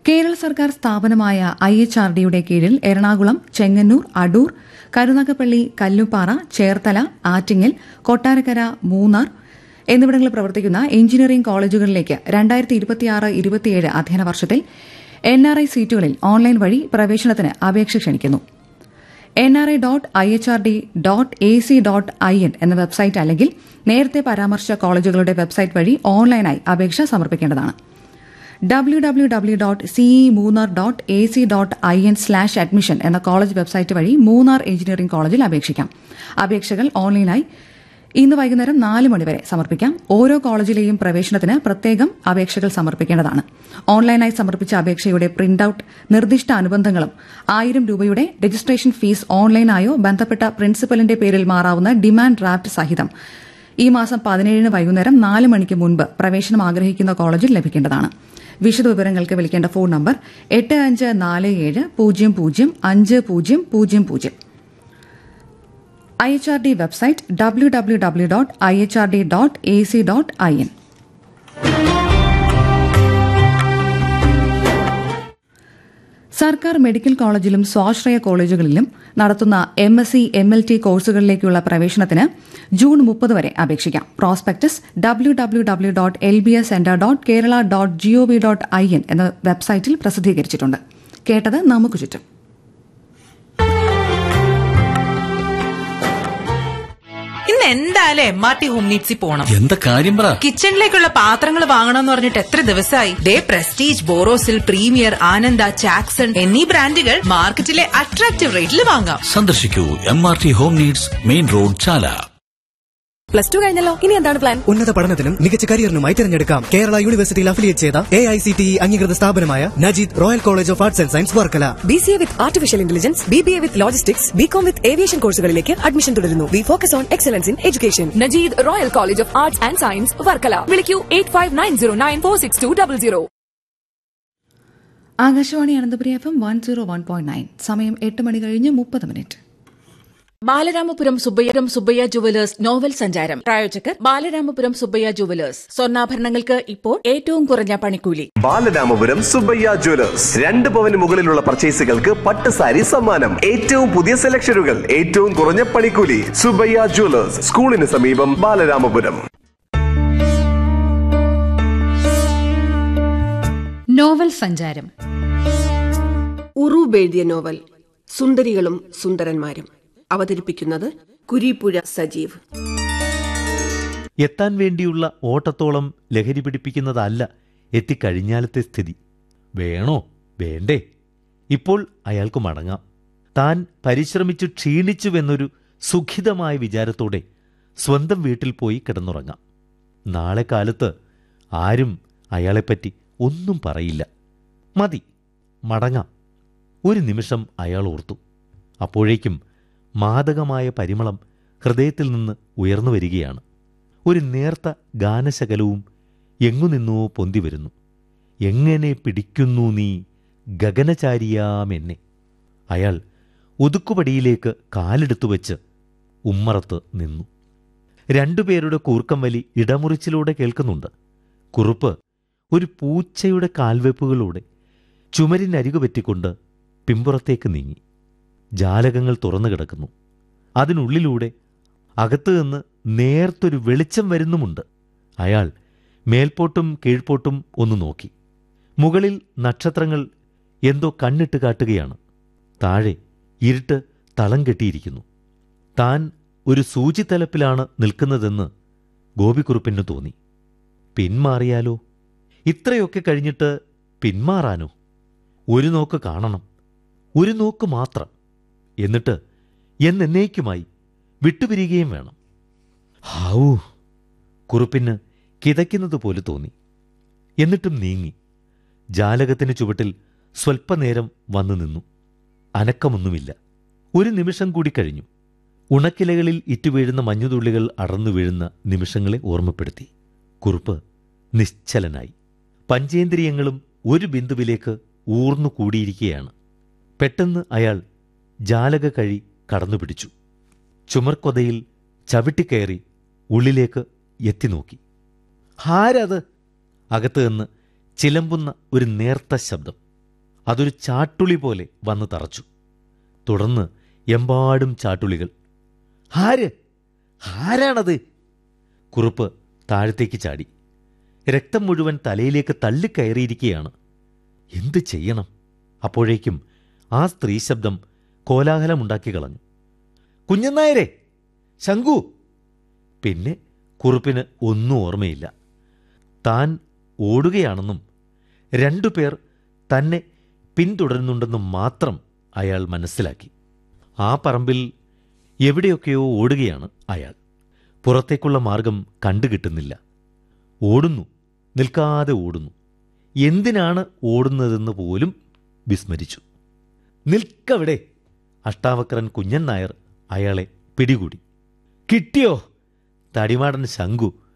കേരള സർക്കാർ സ്ഥാപനമായ I H R ഡിയുടെ കീഴിൽ എറണാകുളം ചെങ്ങന്നൂർ അടൂർ കരുനാഗപ്പള്ളി കല്ലുപ്പാറ ചേർത്തല ആറ്റിങ്ങൽ കൊട്ടാരക്കര മൂന്നാർ എന്നിവിടങ്ങളിൽ പ്രവർത്തിക്കുന്ന എഞ്ചിനീയറിംഗ് കോളേജുകളിലേക്ക് രണ്ടായിരത്തി ഇരുപത്തിയാറ് ഇരുപത്തിയേഴ് അധ്യയന വർഷത്തിൽ എൻ ആർ ഐ സീറ്റുകളിൽ ഓൺലൈൻ വഴി പ്രവേശനത്തിന് അപേക്ഷ ക്ഷണിക്കുന്നു N R I dot I H R D dot A C dot I N എന്ന വെബ്സൈറ്റ് അല്ലെങ്കിൽ നേരത്തെ പരാമർശിച്ച കോളേജുകളുടെ വെബ്സൈറ്റ് വഴി ഓൺലൈനായി അപേക്ഷ സമർപ്പിക്കേണ്ടതാണ് W W W dot C E Munnar dot A C dot I N slash admission എന്ന കോളേജ് വെബ്സൈറ്റ് വഴി മൂന്നാർ എഞ്ചിനീയറിംഗ് കോളേജിൽ അപേക്ഷിക്കാം അപേക്ഷകൾ ഓൺലൈനായി ഇന്ന് വൈകുന്നേരം നാല് മണിവരെ സമർപ്പിക്കാം ഓരോ കോളേജിലെയും പ്രവേശനത്തിന് പ്രത്യേകം അപേക്ഷകൾ സമർപ്പിക്കേണ്ടതാണ് ഓൺലൈനായി സമർപ്പിച്ച അപേക്ഷയുടെ പ്രിന്റ് ഔട്ട് നിർദ്ദിഷ്ട അനുബന്ധങ്ങളും ആയിരം രൂപയുടെ രജിസ്ട്രേഷൻ ഫീസ് ഓൺലൈനായോ ബന്ധപ്പെട്ട പ്രിൻസിപ്പലിന്റെ പേരിൽ മാറാവുന്ന ഡിമാൻഡ് ഡ്രാഫ്റ്റ് സഹിതം ഈ മാസം പതിനേഴിന് വൈകുന്നേരം നാല് മണിക്ക് മുൻപ് പ്രവേശനം ആഗ്രഹിക്കുന്ന കോളേജിൽ ലഭിക്കേണ്ടതാണ് വിശദവിവരങ്ങൾക്ക് വിളിക്കേണ്ട ഫോൺ നമ്പർ എട്ട് അഞ്ച് നാല് ഏഴ് പൂജ്യം പൂജ്യം അഞ്ച് പൂജ്യം പൂജ്യം പൂജ്യം I H R D website W W W dot I H R D dot A C dot I N സർക്കാർ മെഡിക്കൽ കോളേജിലും സ്വാശ്രയ കോളേജുകളിലും നടത്തുന്ന M S C M L T കോഴ്സുകളിലേക്കുള്ള പ്രവേശനത്തിന് ജൂൺ മുപ്പത് വരെ അപേക്ഷിക്കാം prospectus W W W dot L B S centre dot Kerala dot G O V dot I N എന്ന വെബ്സൈറ്റിൽ പ്രസിദ്ധീകരിച്ചിട്ടുണ്ട് കേട്ടത് നമുക്ക് ചുറ്റും ഇന്ന് എന്തായാലും എം ആർ ടി ഹോം നീഡ്സിൽ പോണം എന്താ കാര്യം പറ കിച്ചണിലേക്കുള്ള പാത്രങ്ങൾ വാങ്ങണമെന്ന് പറഞ്ഞിട്ട് എത്ര ദിവസമായി ദേ പ്രസ്റ്റീജ് ബോറോസിൽ പ്രീമിയർ ആനന്ദ ചാക്സൺ എന്നീ ബ്രാൻഡുകൾ മാർക്കറ്റിലെ അട്രാക്റ്റീവ് റേറ്റിൽ വാങ്ങാം സന്ദർശിക്കൂ M R T home needs main road Chala plus two കഴിഞ്ഞല്ലോ ഇനി എന്താണ് പ്ലാൻ ഉന്നത പഠനത്തിനും മികച്ച കരിയറിനുമായി തിരഞ്ഞെടുക്കാം കേരള യൂണിവേഴ്സിറ്റിയിൽ അഫിലിയേറ്റ് ചെയ്ത A I C T E അംഗീകൃത സ്ഥാപനമായ Najeed royal college of arts and science Varkala B C A with artificial intelligence B B A with logistics B com with aviation കോഴ്സുകളിലേക്ക് അഡ്മിഷൻ തുടരുന്നു we focus on excellence in education Najeed royal college of arts and science Varkala വിളിക്കൂ eight five nine zero nine four six two double zero Akashvani Ananthapuri F M one zero one point nine സമയം എട്ട് മണി കഴിഞ്ഞ് മുപ്പത് minute Balaramapuram സുബ്ബയ്യരം Subbaiah jewellers novel സഞ്ചാരം പ്രായോജകർ Balaramapuram Subbaiah jewellers സ്വർണ്ണാഭരണങ്ങൾക്ക് ഇപ്പോൾ ഏറ്റവും കുറഞ്ഞ പണിക്കൂലി ബാലരാമപുരം സുബയ്യ ജ്വല്ലേഴ്സ് രണ്ട് പവന് മുകളിലുള്ള പർച്ചേസുകൾക്ക് പട്ട് സാരി സമ്മാനം ഏറ്റവും പുതിയ സെലക്ഷനുകൾ ഏറ്റവും കുറഞ്ഞ പണിക്കൂലി സുബയ്യ ജ്വല്ലേഴ്സ് സ്കൂളിന് സമീപം ബാലരാമപുരം നോവൽ സഞ്ചാരം ഉറൂബ് എഴുതിയ നോവൽ സുന്ദരികളും സുന്ദരന്മാരും അവതരിപ്പിക്കുന്നത് കുരിപ്പുഴ സജീവ് എത്താൻ വേണ്ടിയുള്ള ഓട്ടത്തോളം ലഹരി പിടിപ്പിക്കുന്നതല്ല എത്തിക്കഴിഞ്ഞാലത്തെ സ്ഥിതി വേണോ വേണ്ടേ ഇപ്പോൾ അയാൾക്ക് മടങ്ങാം താൻ പരിശ്രമിച്ചു ക്ഷീണിച്ചുവെന്നൊരു സുഖിതമായ വിചാരത്തോടെ സ്വന്തം വീട്ടിൽ പോയി കിടന്നുറങ്ങാം നാളെ കാലത്ത് ആരും അയാളെപ്പറ്റി ഒന്നും പറയില്ല മതി മടങ്ങാം ഒരു നിമിഷം അയാൾ ഓർത്തു അപ്പോഴേക്കും മാദകമായ പരിമളം ഹൃദയത്തിൽ നിന്ന് ഉയർന്നു വരികയാണ് ഒരു നേർത്ത ഗാനശകലവും എങ്ങുനിന്നോ പൊന്തി വരുന്നു എങ്ങനെ പിടിക്കുന്നു നീ ഗഗനചാരിയാമെന്നെ അയാൾ ഒതുക്കുപടിയിലേക്ക് കാലെടുത്തു വച്ച് ഉമ്മറത്ത് നിന്നു രണ്ടുപേരുടെ കൂർക്കം വലി ഇടമുറിച്ചിലൂടെ കേൾക്കുന്നുണ്ട് കുറുപ്പ് ഒരു പൂച്ചയുടെ കാൽവെപ്പുകളിലൂടെ ചുമരിനരികു പറ്റിക്കൊണ്ട് പിമ്പുറത്തേക്ക് നീങ്ങി ജാലകങ്ങൾ തുറന്നു കിടക്കുന്നു അതിനുള്ളിലൂടെ അകത്തു നിന്ന് നേർത്തൊരു വെളിച്ചം വരുന്നുമുണ്ട് അയാൾ മേൽപോട്ടും കീഴ്പോട്ടും ഒന്ന് നോക്കി മുകളിൽ നക്ഷത്രങ്ങൾ എന്തോ കണ്ണിട്ട് കാട്ടുകയാണ് താഴെ ഇരുട്ട് തളം കെട്ടിയിരിക്കുന്നു താൻ ഒരു സൂചിത്തലപ്പിലാണ് നിൽക്കുന്നതെന്ന് ഗോപിക്കുറുപ്പിന് തോന്നി പിന്മാറിയാലോ ഇത്രയൊക്കെ കഴിഞ്ഞിട്ട് പിന്മാറാനോ ഒരു നോക്ക് കാണണം ഒരു നോക്ക് മാത്രം എന്നിട്ട് എന്നേക്കുമായി വിട്ടുപിരിയുകയും വേണം ഹാവൂ കുറുപ്പിന് കിതയ്ക്കുന്നത് പോലെ തോന്നി എന്നിട്ടും നീങ്ങി ജാലകത്തിന് ചുവട്ടിൽ സ്വൽപ്പനേരം വന്നു നിന്നു അനക്കമൊന്നുമില്ല ഒരു നിമിഷം കൂടി കഴിഞ്ഞു ഉണക്കിലകളിൽ ഇറ്റുവീഴുന്ന മഞ്ഞുതുള്ളികൾ അടർന്നു വീഴുന്ന നിമിഷങ്ങളെ ഓർമ്മപ്പെടുത്തി കുറുപ്പ് നിശ്ചലനായി പഞ്ചേന്ദ്രിയങ്ങളും ഒരു ബിന്ദുവിലേക്ക് ഊർന്നു കൂടിയിരിക്കുകയാണ് പെട്ടെന്ന് അയാൾ ജാലക കഴി കടന്നുപിടിച്ചു ചുമർക്കൊതയിൽ ചവിട്ടിക്കയറി ഉള്ളിലേക്ക് എത്തിനോക്കി ആരത് അകത്ത് നിന്ന് ചിലമ്പുന്ന ഒരു നേർത്ത ശബ്ദം അതൊരു ചാട്ടുളി പോലെ വന്ന് തറച്ചു തുടർന്ന് എമ്പാടും ചാട്ടുളികൾ ആര് ആരാണത് കുറുപ്പ് താഴത്തേക്ക് ചാടി രക്തം മുഴുവൻ തലയിലേക്ക് തള്ളിക്കയറിയിരിക്കുകയാണ് എന്ത് ചെയ്യണം അപ്പോഴേക്കും ആ സ്ത്രീ ശബ്ദം കോലാഹലമുണ്ടാക്കി കളഞ്ഞു കുഞ്ഞനായരെ ശങ്കു പിന്നെ കുറുപ്പിന് ഒന്നും ഓർമ്മയില്ല താൻ ഓടുകയാണെന്നും രണ്ടുപേർ തന്നെ പിന്തുടരുന്നുണ്ടെന്നും മാത്രം അയാൾ മനസ്സിലാക്കി ആ പറമ്പിൽ എവിടെയൊക്കെയോ ഓടുകയാണ് അയാൾ പുറത്തേക്കുള്ള മാർഗം കണ്ടുകിട്ടുന്നില്ല ഓടുന്നു നിൽക്കാതെ ഓടുന്നു എന്തിനാണ് ഓടുന്നതെന്ന് പോലും വിസ്മരിച്ചു നിൽക്കവിടെ അഷ്ടാവക്രൻ കുഞ്ഞൻ നായർ അയാളെ പിടികൂടി കിട്ടിയോ തടിമാടൻ ശങ്കു